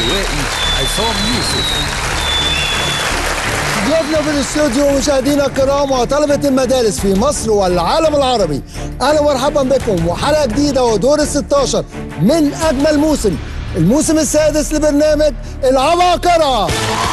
الروائي عصام يوسف ضيوفنا في الاستوديو مشاهدينا الكرام وطلبة المدارس في مصر والعالم العربي أهلا ومرحبا بكم وحلقة جديدة ودور ال 16 من أجمل موسم الموسم السادس لبرنامج العباقرة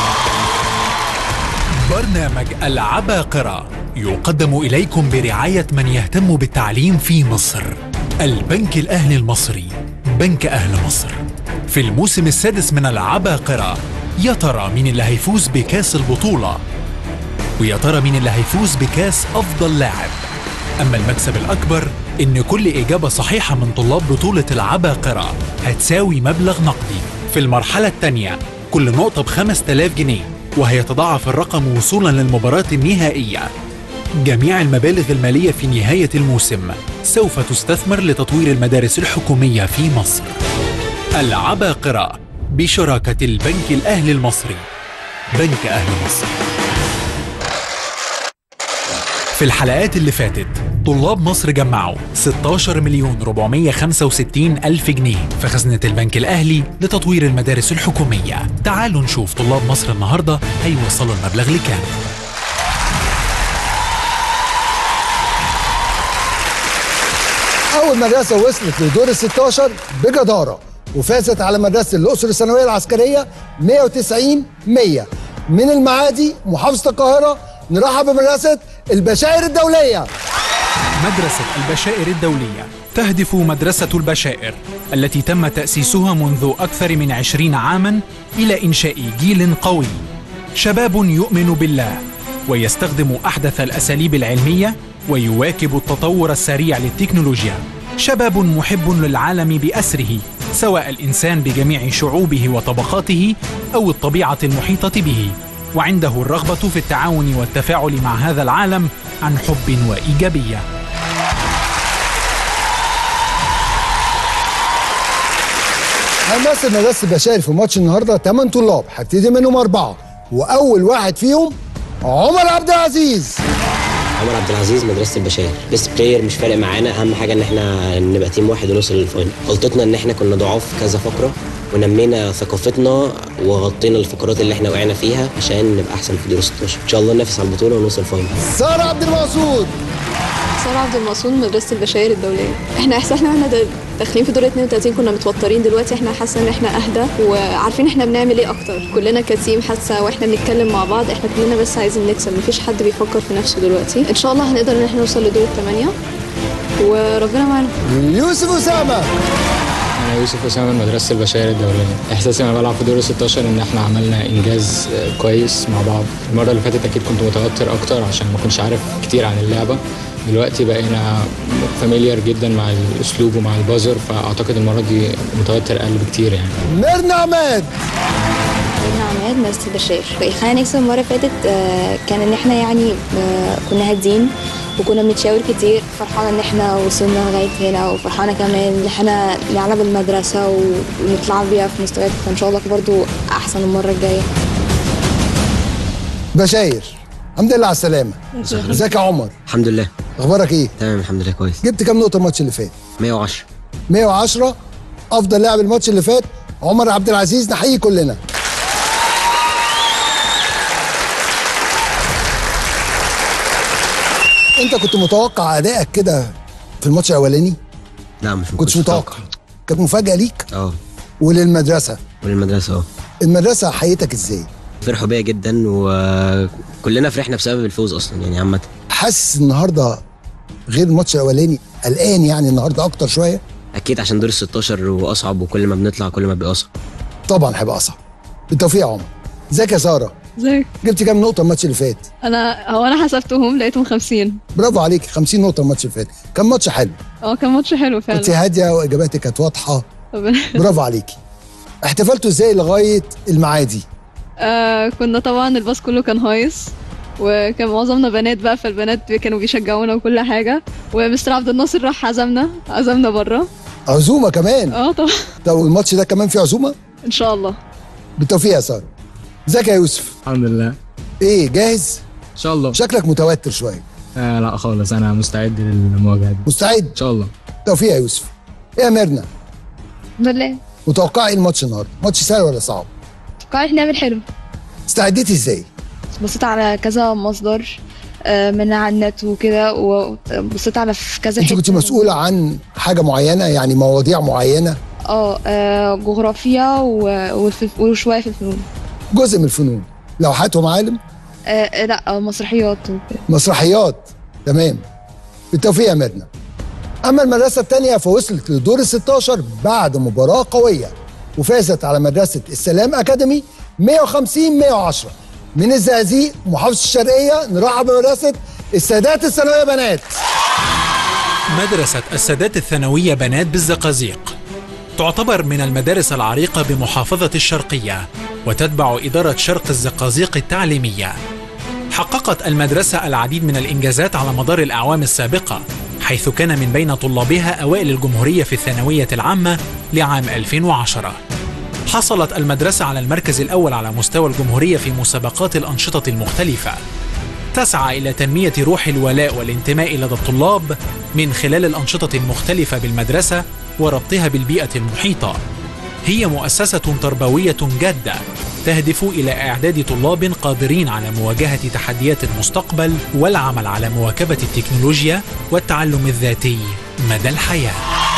برنامج العباقرة يقدم إليكم برعاية من يهتم بالتعليم في مصر البنك الأهلي المصري بنك أهل مصر في الموسم السادس من العباقرة يا ترى مين اللي هيفوز بكاس البطولة ويا ترى مين اللي هيفوز بكاس أفضل لاعب أما المكسب الأكبر إن كل إجابة صحيحة من طلاب بطولة العباقرة هتساوي مبلغ نقدي في المرحلة الثانية كل نقطة بخمس تلاف جنيه وهيتضاعف الرقم وصولا للمباراة النهائية جميع المبالغ المالية في نهاية الموسم سوف تستثمر لتطوير المدارس الحكومية في مصر العباقرة بشراكة البنك الأهلي المصري بنك أهل مصر في الحلقات اللي فاتت طلاب مصر جمعوا 16 مليون 465 ألف جنيه في خزنة البنك الأهلي لتطوير المدارس الحكومية تعالوا نشوف طلاب مصر النهاردة هيوصلوا المبلغ لكام أول مدرسة وصلت لدور ال 16 بجدارة وفازت على مدرسة الأقصر الثانوية العسكرية 190 100 من المعادي محافظة القاهرة نرحب بمدرسة البشائر الدولية مدرسة البشائر الدولية تهدف مدرسة البشائر التي تم تأسيسها منذ أكثر من عشرين عاما إلى إنشاء جيل قوي شباب يؤمن بالله ويستخدم أحدث الأساليب العلمية ويواكب التطور السريع للتكنولوجيا شباب محب للعالم بأسره سواء الإنسان بجميع شعوبه وطبقاته أو الطبيعة المحيطة به وعنده الرغبة في التعاون والتفاعل مع هذا العالم عن حب وإيجابية هنمثل مدرسة البشائر في ماتش النهارده 8 طلاب هبتدي منهم أربعة وأول واحد فيهم عمر عبد العزيز عمر عبد العزيز مدرسه البشاير بيست بلاير مش فارق معانا اهم حاجه ان احنا نبقى تيم واحد ونوصل للفاينل غلطتنا ان احنا كنا ضعاف في كذا فقره ونمينا ثقافتنا وغطينا الفقرات اللي احنا وقعنا فيها عشان نبقى احسن في دور 16 ان شاء الله ننافس على البطوله ونوصل الفاينل سارة عبد المقصود سارة عبد المقصود مدرسة البشاير الدولية احنا احساسنا واحنا دا- داخلين في دور 32 كنا متوترين دلوقتي احنا حاسة ان احنا اهدى وعارفين احنا بنعمل ايه اكتر كلنا كتيم حاسة واحنا بنتكلم مع بعض احنا كلنا بس عايزين نكسب مفيش حد بيفكر في نفسه دلوقتي ان شاء الله هنقدر ان احنا نوصل لدور الثمانية وربنا معانا يوسف أسامة أنا يوسف أسامة من مدرسة البشائر الدولية إحساسي وأنا بلعب في دور 16 إن إحنا عملنا إنجاز آه، كويس مع بعض المرة اللي فاتت أكيد كنت متوتر أكتر عشان ما كنتش عارف كتير عن اللعبة دلوقتي بقينا فاميليار جدا مع الأسلوب ومع البازر فأعتقد المرة دي متوتر أقل بكتير يعني ميرنا عماد أنا عماد مدرسة البشاير اللي خلينا نكسب المرة اللي فاتت آه، كان إن إحنا يعني آه، كنا هادين وكنا بنتشاور كتير فرحانة إن إحنا وصلنا لغاية هنا وفرحانة كمان إن إحنا نلعب المدرسة ونطلع بيها في مستويات فإن شاء الله برضو أحسن المرة الجاية بشاير الحمد لله على السلامة ازيك يا عمر الحمد لله أخبارك إيه؟ تمام الحمد لله كويس جبت كام نقطة الماتش اللي فات؟ 110 110 أفضل لاعب الماتش اللي فات عمر عبد العزيز نحيي كلنا أنت كنت متوقع أدائك كده في الماتش الأولاني؟ لا مش كنتش متوقع كانت مفاجأة ليك اه وللمدرسة وللمدرسه اه المدرسة حيتك إزاي؟ فرحوا بيا جدا وكلنا فرحنا بسبب الفوز اصلا يعني عامه حاسس النهارده غير الماتش الاولاني قلقان يعني النهارده اكتر شويه اكيد عشان دور ال 16 واصعب وكل ما بنطلع كل ما بيبقى اصعب طبعا هيبقى اصعب بالتوفيق يا عمر ازيك يا ساره ازيك جبت كام نقطه الماتش اللي فات انا هو انا حسبتهم لقيتهم 50 برافو عليك 50 نقطه الماتش اللي فات كان ماتش حلو اه كان ماتش حلو كنت هاديه واجاباتك كانت واضحه ربنا برافو عليكي احتفلتوا ازاي لغايه المعادي آه كنا طبعا الباص كله كان هايص وكان معظمنا بنات بقى فالبنات كانوا بيشجعونا وكل حاجه ومستر عبد الناصر راح عزمنا عزمنا بره عزومه كمان اه طبعا طب الماتش ده كمان فيه عزومه ان شاء الله بالتوفيق يا ساره ازيك يا يوسف الحمد لله ايه جاهز إن شاء الله شكلك متوتر شويه آه لا خالص أنا مستعد للمواجهة دي مستعد إن شاء الله توفيق يا يوسف ايه يا ميرنا الحمد لله متوقع ايه الماتش النهارده ماتش سهل ولا صعب قاعد نعمل حلو استعديتي ازاي بصيت على كذا مصدر آه، من على النت وكده وبصيت على في كذا انت كنت حتة. مسؤوله عن حاجه معينه يعني مواضيع معينه اه آه، جغرافيا و- وفي- وشويه في الفنون جزء من الفنون لوحات ومعالم آه، آه، لا آه، مسرحيات وكده مسرحيات تمام بالتوفيق يا ميرنا اما المدرسه الثانيه فوصلت لدور ال 16 بعد مباراه قويه وفازت على مدرسه السلام اكاديمي 150 110 من الزقازيق محافظه الشرقيه نرحب بمدرسه السادات الثانويه بنات مدرسة السادات الثانوية بنات بالزقازيق تعتبر من المدارس العريقة بمحافظة الشرقية وتتبع إدارة شرق الزقازيق التعليمية حققت المدرسة العديد من الإنجازات على مدار الأعوام السابقة حيث كان من بين طلابها أوائل الجمهورية في الثانوية العامة لعام 2010 حصلت المدرسة على المركز الأول على مستوى الجمهورية في مسابقات الأنشطة المختلفة تسعى إلى تنمية روح الولاء والانتماء لدى الطلاب من خلال الأنشطة المختلفة بالمدرسة وربطها بالبيئة المحيطة. هي مؤسسة تربوية جادة تهدف إلى إعداد طلاب قادرين على مواجهة تحديات المستقبل والعمل على مواكبة التكنولوجيا والتعلم الذاتي مدى الحياه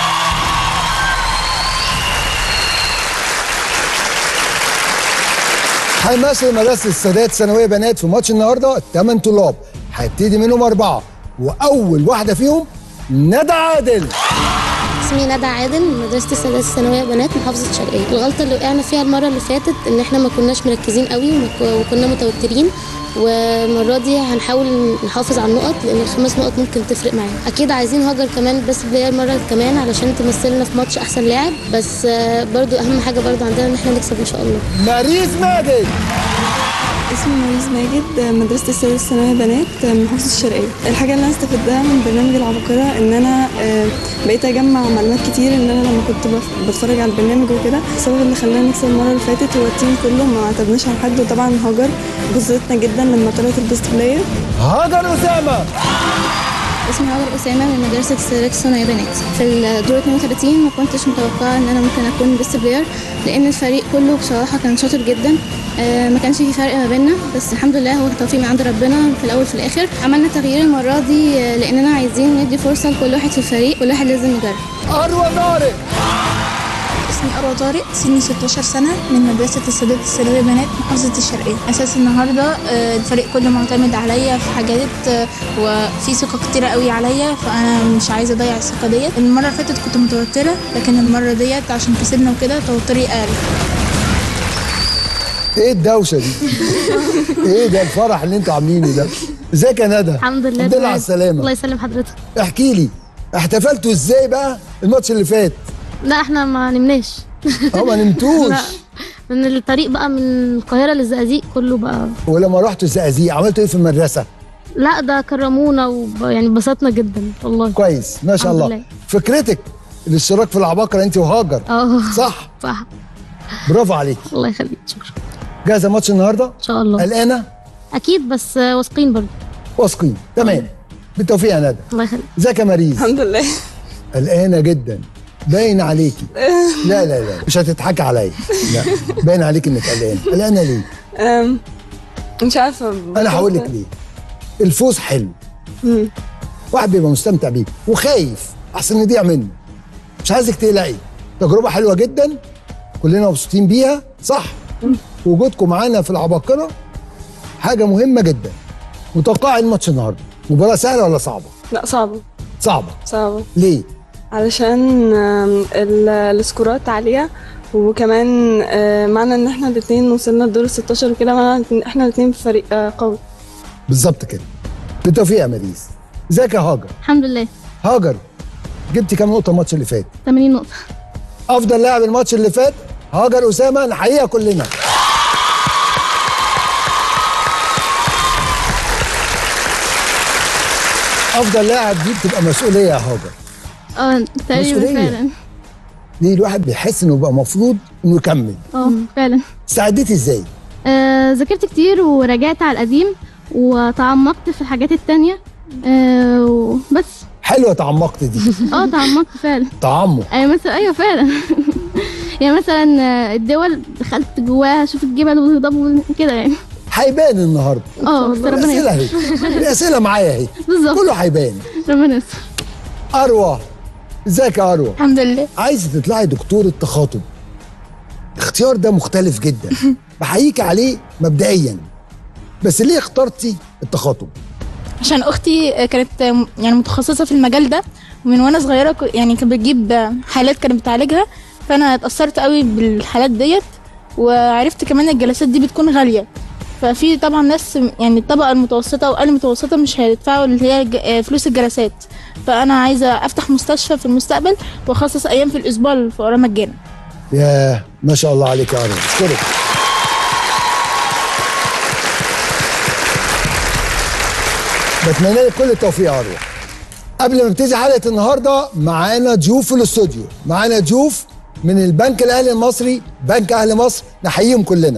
هيمثل مدرسه السادات ثانويه بنات في ماتش النهارده 8 طلاب هيبتدي منهم اربعه واول واحده فيهم ندى عادل اسمي ندى عادل من مدرسة السادات الثانوية بنات محافظة الشرقية الغلطة اللي وقعنا فيها المرة اللي فاتت ان احنا ما كناش مركزين قوي وما- وكنا متوترين والمرة دي هنحاول نحافظ على النقط لان الخمس نقط ممكن تفرق معانا اكيد عايزين هاجر كمان بس بلاير مرة كمان علشان تمثلنا في ماتش احسن لاعب بس آه، برضو اهم حاجة برضو عندنا ان احنا نكسب ان شاء الله ماريز ماجد اسمي ماريز ماجد مدرسة السادس الثانوية بنات محافظة الشرقية الحاجة اللي أنا استفدتها من برنامج العباقرة إن أنا آه، بقيت أجمع معلومات كتير إن أنا لما كنت بف- بتفرج على البرنامج وكده السبب اللي خلانا نكسب المرة اللي فاتت هو التيم كله ما اعتمدناش على حد وطبعا هاجر جزتنا جدا لما طلعت البيست بلاير هاجر اسامه اسمي هاجر أسامة من مدرسة السادات الثانوية بنات في الدور 32 ما كنتش متوقعة ان انا ممكن اكون بيست بلاير لان الفريق كله بصراحة كان شاطر جدا آه، ما كانش في فرق ما بيننا بس الحمد لله هو التوفيق من عند ربنا في الاول في الاخر عملنا تغيير المرة دي آه، لاننا عايزين ندي فرصة لكل واحد في الفريق كل واحد لازم يجرب اروى طارق اسمي أروى طارق سني 16 سنة من مدرسة السادات الثانوية بنات محافظة الشرقية أساس النهاردة آه، الفريق كله معتمد عليا في حاجات آه، وفي ثقة كتيرة قوي عليا فأنا مش عايزة أضيع الثقة ديت المرة اللي فاتت كنت متوترة لكن المرة ديت عشان كسبنا وكده توتري أقل ايه الدوشه دي ايه ده الفرح اللي انتوا عاملينه ده ازيك يا ندى الحمد لله الحمد لله على تمام. السلامه الله يسلم حضرتك احكي لي احتفلتوا ازاي بقى الماتش اللي فات لا احنا ما نمناش اه ما نمتوش لا. من الطريق بقى من القاهرة للزقازيق كله بقى ولما رحتوا الزقازيق عملتوا ايه في المدرسه لا ده كرمونا وب... يعني انبسطنا جدا والله كويس ما شاء الحمد الله لله. فكرتك الاشتراك في العباقره انت وهاجر اه صح صح برافو عليك الله يخليك شكرا جاهزه ماتش النهارده ان شاء الله قلقانه اكيد بس آه، واثقين برضه واثقين تمام بالتوفيق يا ندى الله يخليك ازيك يا ماريز الحمد لله قلقانه جدا باين عليكي لا لا لا مش هتضحكي عليا لا باين عليك انك قلقانه قلقانه ليه أم، مش عارفة انا هقول لك ليه الفوز حلو واحد بيبقى مستمتع بيه وخايف احسن يضيع منه مش عايزك تقلقي تجربه حلوه جدا كلنا مبسوطين بيها صح وجودكم معانا في العباقره حاجه مهمه جدا متوقع الماتش النهارده مباراه سهله ولا صعبه لا صعبة صعبه صعبة ليه علشان آم، ال- السكورات عالية وكمان آه، معنى ان احنا الاتنين وصلنا لدور ال 16 وكده معنى ان احنا الاتنين في فريق آه، قوي بالظبط كده بالتوفيق يا ماريز ازيك يا هاجر الحمد لله هاجر جبتي كام نقطه الماتش اللي فات 80 نقطة افضل لاعب الماتش اللي فات هاجر اسامه نحييها كلنا افضل لاعب دي بتبقى مسؤوليه يا هاجر اه تقريبا مسؤولية. فعلا دي الواحد بيحس انه بقى مفروض انه يكمل اه فعلا استعديتي ازاي آه، ذاكرت كتير وراجعت على القديم وتعمقت في الحاجات التانية آه، وبس حلوه تعمقت دي اه تعمقت فعلا تعمق ايوه مثلا ايوه فعلا يعني مثلا آه، الدول دخلت جواها اشوف الجبل والهضاب وكده يعني هيبان النهارده اه بس ربنا الاسئله اهي يستر الاسئله معايا اهي بالظبط كله هيبان ربنا يستر اروى ازيك يا اروى الحمد لله عايزه تطلعي دكتوره تخاطب الاختيار ده مختلف جدا بحييك عليه مبدئيا بس ليه اخترتي التخاطب عشان اختي كانت يعني متخصصه في المجال ده ومن وانا صغيره ك- يعني كانت بتجيب حالات كانت بتعالجها فانا اتاثرت قوي بالحالات ديت وعرفت كمان الجلسات دي بتكون غاليه ففي طبعا ناس يعني الطبقه المتوسطه واقل المتوسطه مش هيدفعوا اللي هي الج- آه، فلوس الجلسات فانا عايزه افتح مستشفى في المستقبل واخصص ايام في الاسبوع للفقراء مجانا يا ما شاء الله عليك يا اروى اشكرك بتمنى لك كل التوفيق يا اروى قبل ما نبتدي حلقه النهارده معانا ضيوف في الاستوديو معانا ضيوف من البنك الاهلي المصري بنك اهل مصر نحييهم كلنا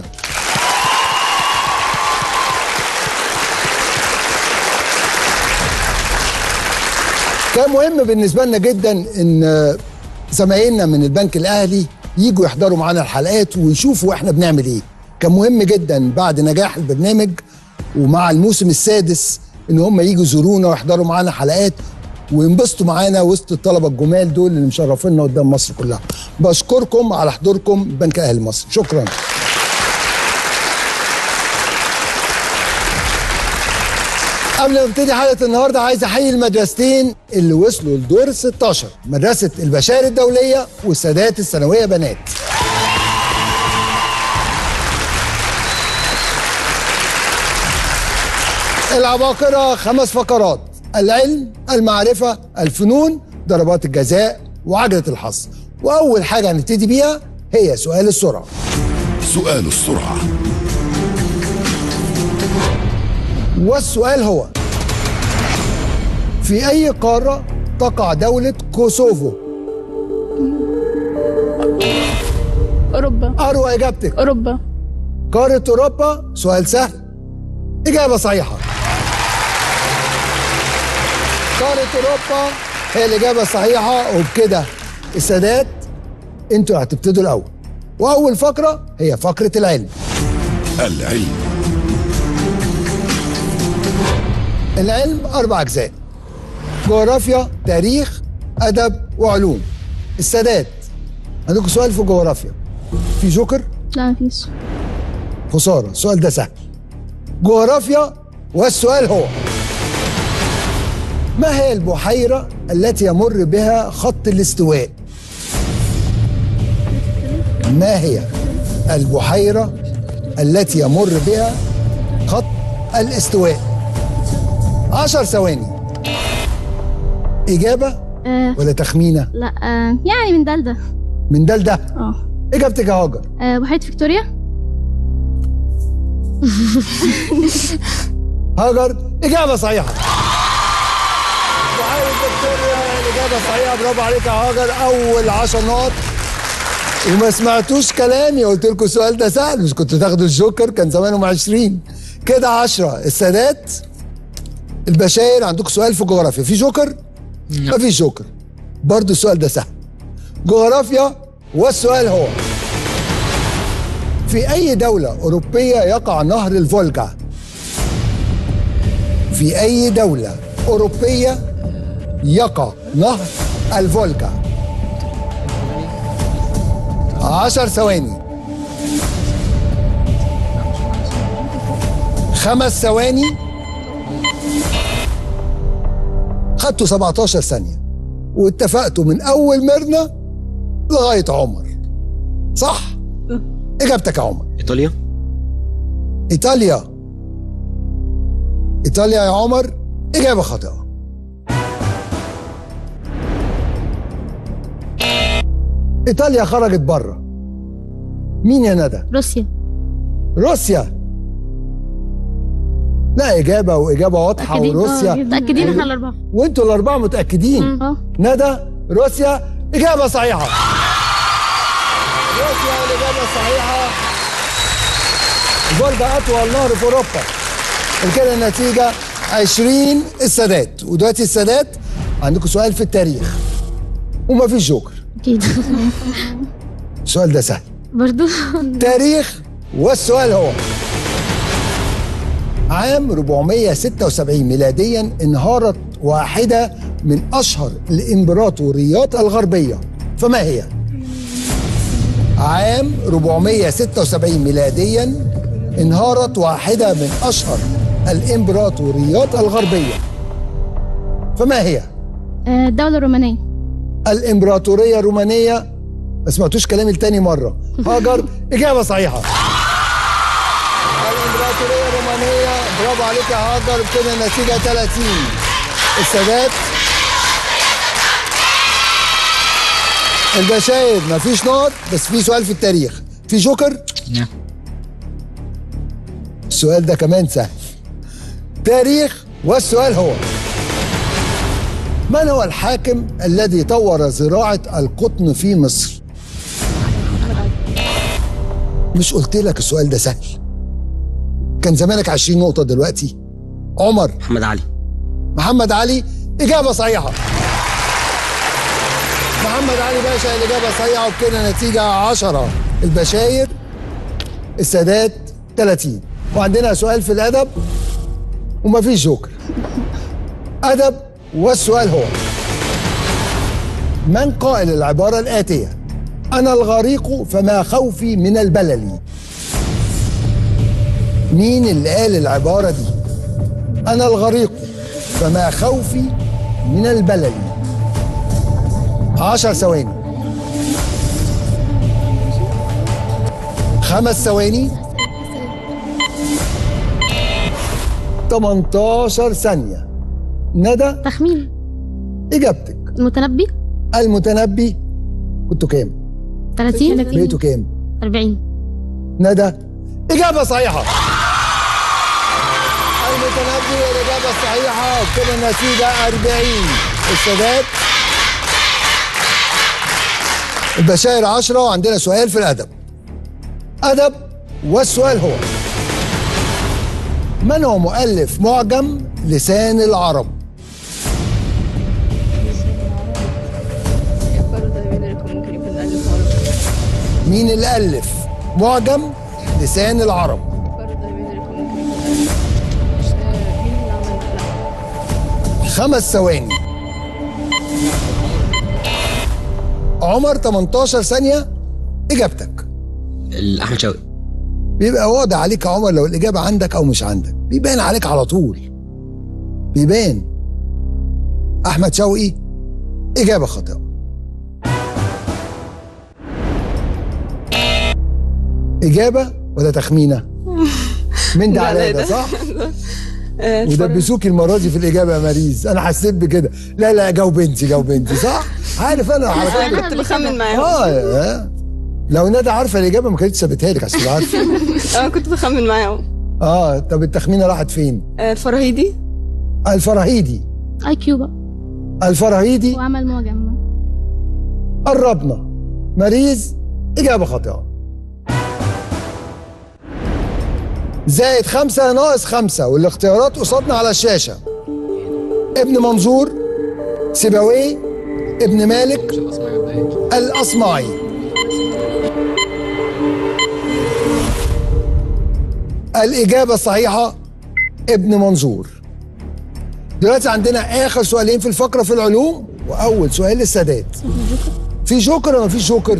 كان مهم بالنسبه لنا جدا ان زمايلنا من البنك الاهلي يجوا يحضروا معانا الحلقات ويشوفوا احنا بنعمل ايه كان مهم جدا بعد نجاح البرنامج ومع الموسم السادس ان هم يجوا يزورونا ويحضروا معانا حلقات وينبسطوا معانا وسط الطلبه الجمال دول اللي مشرفينا قدام مصر كلها بشكركم على حضوركم بنك اهل مصر شكرا قبل ما نبتدي حلقه النهارده عايز احيي المدرستين اللي وصلوا لدور ال 16 مدرسه البشائر الدوليه والسادات الثانويه بنات العباقرة خمس فقرات العلم المعرفة الفنون ضربات الجزاء وعجلة الحظ وأول حاجة هنبتدي بيها هي سؤال السرعة سؤال السرعة والسؤال هو في أي قارة تقع دولة كوسوفو؟ اوروبا أروى إجابتك اوروبا قارة أوروبا سؤال سهل إجابة صحيحة قارة أوروبا هي الإجابة الصحيحة وبكده السادات أنتوا هتبتدوا الأول وأول فقرة هي فقرة العلم العلم العلم أربع أجزاء جغرافيا تاريخ أدب وعلوم السادات عندكم سؤال في جغرافيا في جوكر لا مفيش خسارة السؤال ده سهل جغرافيا والسؤال هو ما هي البحيرة التي يمر بها خط الاستواء ما هي البحيرة التي يمر بها خط الاستواء عشر ثواني إجابة آه ولا تخمينة لا آه يعني من ده لده من ده لده اه إجابتك يا هاجر آه، بحيرة فيكتوريا هاجر إجابة صحيحة بحيرة فيكتوريا الإجابة صحيحة برافو عليك يا هاجر أول 10 نقط وما سمعتوش كلامي قلت لكم السؤال ده سهل مش كنتوا تاخدوا الجوكر كان زمانهم 20 كده 10 السادات البشاير عندكم سؤال في جغرافيا في جوكر؟ ما فيش جوكر برضو السؤال ده سهل جغرافيا والسؤال هو في أي دولة أوروبية يقع نهر الفولجا؟ في أي دولة أوروبية يقع نهر الفولجا؟ عشر ثواني خمس ثواني خدتوا 17 ثانية واتفقتوا من أول ميرنا لغاية عمر صح؟ إجابتك يا عمر ايطاليا إيطاليا إيطاليا يا عمر إجابة خاطئة إيطاليا خرجت بره مين يا ندى؟ روسيا روسيا لا إجابة وإجابة واضحة متأكدين؟ وروسيا آه، متأكدين احنا الأربعة وانتوا الأربعة متأكدين اه ندى روسيا إجابة صحيحة روسيا الإجابة الصحيحة فولجا أطول نهر في أوروبا وكده النتيجة 20 السادات ودلوقتي السادات عندكم سؤال في التاريخ وما فيش جوكر أكيد السؤال ده سهل برضو تاريخ والسؤال هو عام 476 ميلاديا انهارت واحدة من أشهر الإمبراطوريات الغربية فما هي؟ عام 476 ميلاديا انهارت واحدة من أشهر الإمبراطوريات الغربية فما هي؟ آه، الدولة الرومانية الإمبراطورية الرومانية ما سمعتوش كلامي التاني مرة هاجر إجابة صحيحة الإمبراطورية الرومانية برافو عليك يا هاجر بكده النتيجة 30 السادات البشاير مفيش نقط بس في سؤال في التاريخ في جوكر نعم السؤال ده كمان سهل تاريخ والسؤال هو من هو الحاكم الذي طور زراعة القطن في مصر؟ مش قلت لك السؤال ده سهل كان زمانك 20 نقطة دلوقتي عمر محمد علي محمد علي إجابة صحيحة محمد علي باشا الإجابة صحيحة وبكده نتيجة 10 البشاير السادات 30 وعندنا سؤال في الأدب ومفيش جوكر أدب والسؤال هو من قائل العبارة الآتية أنا الغريق فما خوفي من البلل مين اللي قال العبارة دي أنا الغريق فما خوفي من البلل عشر ثواني خمس ثواني 18 ثانية ندى تخمين إجابتك المتنبي المتنبي كنتوا كام؟ 30 بقيتوا كام؟ 40 ندى إجابة صحيحة المتنبي والإجابة الصحيحة وكده النتيجة 40 السادات البشاير 10 وعندنا سؤال في الأدب أدب والسؤال هو من هو مؤلف معجم لسان العرب؟ مين اللي ألف معجم لسان العرب؟ خمس ثواني عمر 18 ثانية إجابتك احمد شوقي بيبقى واضح عليك يا عمر لو الإجابة عندك أو مش عندك بيبان عليك على طول بيبان أحمد شوقي إجابة خاطئة إجابة ولا تخمينة؟ من ده لا، على لا، ده ده. صح؟ آه، اتفرج. ودبسوكي المرة دي في الإجابة يا ماريز أنا حسيت بكده لا لا جاوب أنت جاوب أنت صح؟ عارف أنا الحركات انا كنت بخمن معاهم اه يا. لو ندى عارفه الاجابه ما كانتش سابتها لك عشان تبقى عارفه اه كنت بخمن معاهم اه طب التخمينه راحت فين؟ آه، الفراهيدي الفراهيدي اي كيو بقى الفراهيدي وعمل معجم قربنا ماريز اجابه خاطئه زائد خمسة ناقص خمسة والاختيارات قصادنا على الشاشة ابن منظور سيبويه ابن مالك الأصمعي الإجابة الصحيحة ابن منظور دلوقتي عندنا آخر سؤالين في الفقرة في العلوم وأول سؤال للسادات في جوكر ولا مفيش جوكر؟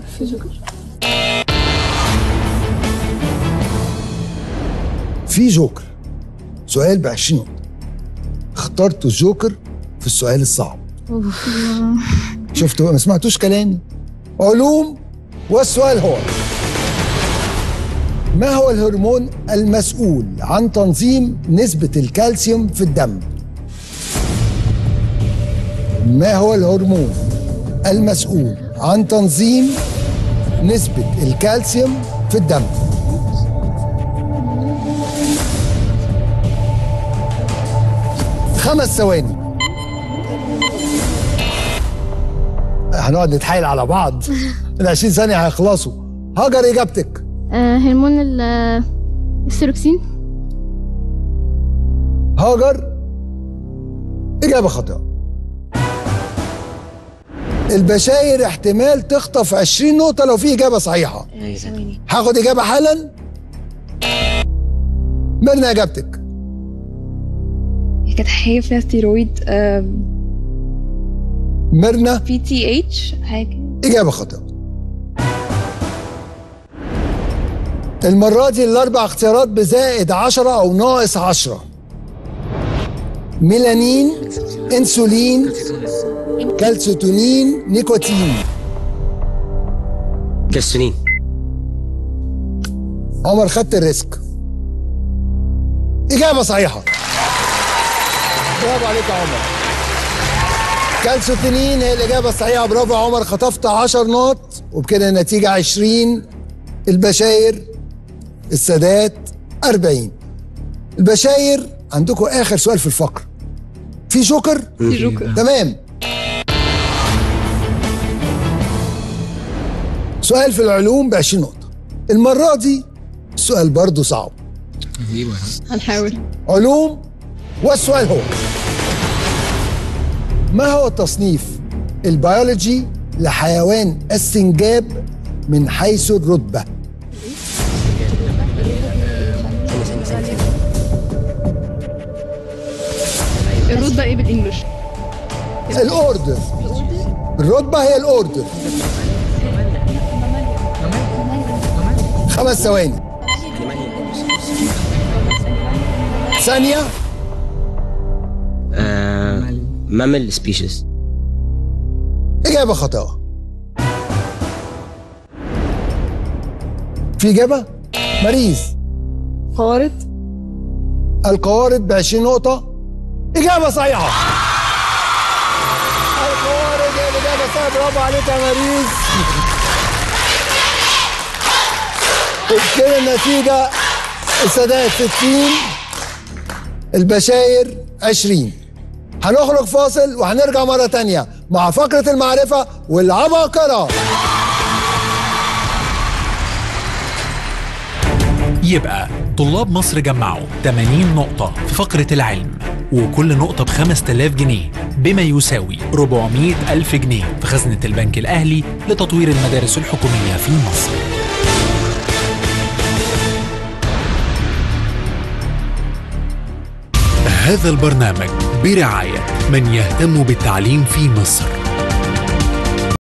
في جوكر سؤال ب 20 نقطة اخترت الجوكر في السؤال الصعب شفتوا ما سمعتوش كلامي علوم والسؤال هو ما هو الهرمون المسؤول عن تنظيم نسبة الكالسيوم في الدم؟ ما هو الهرمون المسؤول عن تنظيم نسبة الكالسيوم في الدم؟ خمس ثواني هنقعد نتحايل على بعض ال 20 ثانية هيخلصوا هاجر إجابتك آه هرمون ال- آه، السيروكسين هاجر إجابة خاطئة البشاير احتمال تخطف 20 نقطة لو في إجابة صحيحة هاخد إجابة حالا ميرنا إجابتك هي كانت حاجه فيها ستيرويد ميرنا بي تي اتش حاجه إجابة خاطئة المرة دي الأربع اختيارات بزائد 10 أو ناقص 10 ميلانين انسولين كالسيتونين نيكوتين كالسونين عمر خدت الريسك إجابة صحيحة برافو عليك يا عمر كالسيتونين هي الإجابة الصحيحة برافو يا عمر خطفت 10 نقط وبكده النتيجة 20 البشاير السادات 40 البشاير عندكم آخر سؤال في الفقرة في جوكر؟ في جوكر. تمام سؤال في العلوم ب 20 نقطة المرة دي السؤال برضه صعب هنحاول علوم والسؤال هو ما هو التصنيف البيولوجي لحيوان السنجاب من حيث الرتبة الرتبه ايه بالانجلش الاوردر الرتبة هي الاوردر خمس ثواني ثانية آه مامل سبيشيز إجابة خاطئة في إجابة مريض قوارض القوارض ب 20 نقطة إجابة صحيحة القوارض هي الإجابة الصحيحة برافو عليك يا مريض وبكده النتيجة السادات 60 البشاير 20 هنخرج فاصل وهنرجع مرة تانية مع فقرة المعرفة والعباقرة يبقى طلاب مصر جمعوا 80 نقطة في فقرة العلم وكل نقطة ب 5000 جنيه بما يساوي 400 ألف جنيه في خزنة البنك الأهلي لتطوير المدارس الحكومية في مصر هذا البرنامج برعاية من يهتم بالتعليم في مصر